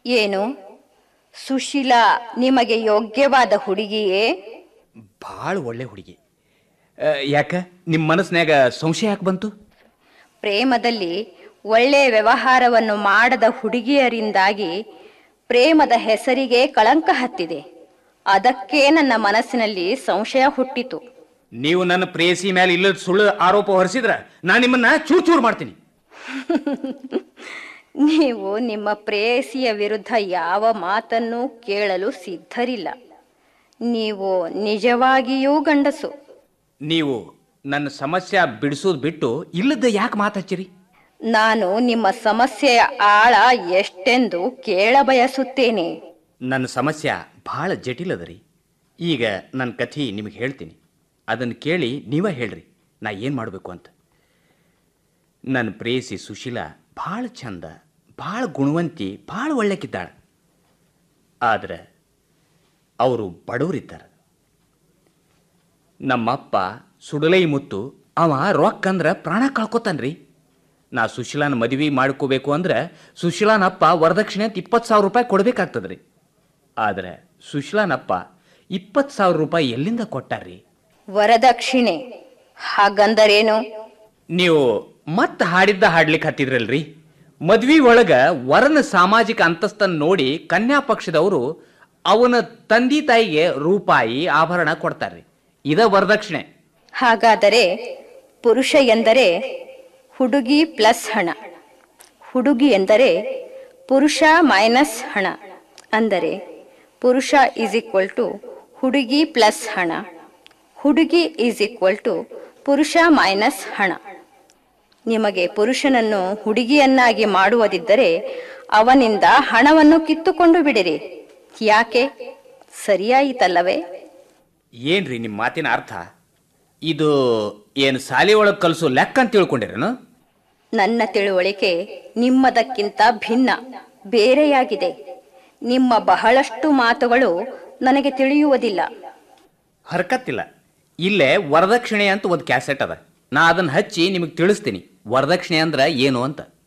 ಏನು ಸುಶೀಲಾ ನಿಮಗೆ ಯೋಗ್ಯವಾದ ಹುಡುಗಿಯೇ ಭಾಳ ಒಳ್ಳೆ ಹುಡುಗಿ ಆ, ಯಾಕ ನಿಮ್ಮ ಮನಸ್ಸಿನಾಗ ಸಂಶಯ ಯಾಕೆ ಬಂತು ಪ್ರೇಮದಲ್ಲಿ ಒಳ್ಳೆಯ ವ್ಯವಹಾರವನ್ನು ಮಾಡದ ಹುಡುಗಿಯರಿಂದಾಗಿ ಪ್ರೇಮದ ಹೆಸರಿಗೆ ಕಳಂಕ ಹತ್ತಿದೆ ಅದಕ್ಕೆ ನನ್ನ ಮನಸ್ಸಿನಲ್ಲಿ ಸಂಶಯ ಹುಟ್ಟಿತು ನೀವು ನನ್ನ ಪ್ರೇಯಸಿ ಮೇಲೆ ಇಲ್ಲದ ಸುಳ್ಳು ಆರೋಪ ಹೊರಿಸಿದ್ರ ನಾನು ನಿಮ್ಮನ್ನ ಚೂರ್ ಚೂರ್ ಮಾಡ್ತೀನಿ ನೀವು ನಿಮ್ಮ ಪ್ರೇಯಸಿಯ ವಿರುದ್ಧ ಯಾವ ಮಾತನ್ನೂ ಕೇಳಲು ಸಿದ್ಧರಿಲ್ಲ ನೀವು ನಿಜವಾಗಿಯೂ ಗಂಡಸು ನೀವು ನನ್ನ ಸಮಸ್ಯೆ ಬಿಡಿಸೋದು ಬಿಟ್ಟು ಇಲ್ಲದ ಯಾಕೆ ಮಾತಾಚಿರಿ ನಾನು ನಿಮ್ಮ ಸಮಸ್ಯೆಯ ಆಳ ಎಷ್ಟೆಂದು ಕೇಳ ಬಯಸುತ್ತೇನೆ ನನ್ನ ಸಮಸ್ಯೆ ಭಾಳ ಜಟಿಲದ ರೀ ಈಗ ನನ್ನ ಕಥೆ ನಿಮಗೆ ಹೇಳ್ತೀನಿ ಅದನ್ನು ಕೇಳಿ ನೀವೇ ಹೇಳ್ರಿ ನಾ ಏನು ಮಾಡಬೇಕು ಅಂತ ನನ್ನ ಪ್ರೇಯಸಿ ಸುಶೀಲಾ ಭಾಳ ಚಂದ ಭಾಳ ಗುಣವಂತಿ ಭಾಳ ಒಳ್ಳೆಕಿದ್ದಾಳೆ ಆದ್ರೆ ಅವರು ಬಡವರಿದ್ದಾರೆ ನಮ್ಮಪ್ಪ ಸುಡಲೈ ಮುತ್ತು ಅವ ರೊಕ್ಕ ಅಂದ್ರೆ ಪ್ರಾಣ ಕಳ್ಕೊತಾನ್ರಿ ನಾ ಸುಶೀಲಾನ ಮದುವೆ ಮಾಡ್ಕೋಬೇಕು ಅಂದ್ರೆ ಸುಶೀಲಾನಪ್ಪ ವರದಕ್ಷಿಣೆ ಅಂತ ಇಪ್ಪತ್ತು ಸಾವಿರ ರೂಪಾಯಿ ಕೊಡ್ಬೇಕಾಗ್ತದ್ರಿ ಆದ್ರೆ ಸುಶೀಲಾನಪ್ಪ ಇಪ್ಪತ್ತು ಸಾವಿರ ರೂಪಾಯಿ ಎಲ್ಲಿಂದ ಕೊಟ್ಟಾರ್ರಿ ವರದಕ್ಷಿಣೆ ಹಾಗಂದರೇನು ನೀವು ಮತ್ತೆ ಹಾಡಿದ್ದ ಹಾಡ್ಲಿಕ್ಕೆ ಹತ್ತಿದ್ರಲ್ರಿ ಮದ್ವಿ ಒಳಗ ವರನ ಸಾಮಾಜಿಕ ಅಂತಸ್ತನ್ನು ನೋಡಿ ಕನ್ಯಾ ಪಕ್ಷದವರು ಅವನ ತಂದೆ ತಾಯಿಗೆ ರೂಪಾಯಿ ಆಭರಣ ಕೊಡ್ತಾರ್ರಿ ಇದ ವರದಕ್ಷಿಣೆ ಹಾಗಾದರೆ ಪುರುಷ ಎಂದರೆ ಹುಡುಗಿ ಪ್ಲಸ್ ಹಣ ಹುಡುಗಿ ಎಂದರೆ ಪುರುಷ ಮೈನಸ್ ಹಣ ಅಂದರೆ ಪುರುಷ ಈಸ್ ಈಕ್ವಲ್ ಟು ಹುಡುಗಿ ಪ್ಲಸ್ ಹಣ ಹುಡುಗಿ ಈಸ್ ಈಕ್ವಲ್ ಟು ಪುರುಷ ಮೈನಸ್ ಹಣ ನಿಮಗೆ ಪುರುಷನನ್ನು ಹುಡುಗಿಯನ್ನಾಗಿ ಮಾಡುವುದಿದ್ದರೆ ಅವನಿಂದ ಹಣವನ್ನು ಕಿತ್ತುಕೊಂಡು ಬಿಡಿರಿ ಯಾಕೆ ಸರಿಯಾಯಿತಲ್ಲವೇ ಏನ್ರಿ ನಿಮ್ಮ ಮಾತಿನ ಅರ್ಥ ಇದು ಏನು ಶಾಲೆ ಒಳಗೆ ಕಲಿಸೋ ಲೆಕ್ಕ ಅಂತ ತಿಳ್ಕೊಂಡಿರೇನು ನನ್ನ ತಿಳುವಳಿಕೆ ನಿಮ್ಮದಕ್ಕಿಂತ ಭಿನ್ನ ಬೇರೆಯಾಗಿದೆ ನಿಮ್ಮ ಬಹಳಷ್ಟು ಮಾತುಗಳು ನನಗೆ ತಿಳಿಯುವುದಿಲ್ಲ ಹರ್ಕತ್ತಿಲ್ಲ ಇಲ್ಲೇ ವರದಕ್ಷಿಣೆ ಅಂತ ಒಂದು ಕ್ಯಾಸೆಟ್ ಅದ ನಾ ಅದನ್ನ ಹಚ್ಚಿ ನಿಮಗೆ ತಿಳಿಸ್ತೀನಿ ವರದಕ್ಷಿಣೆ ಅಂದ್ರೆ ಏನು ಅಂತ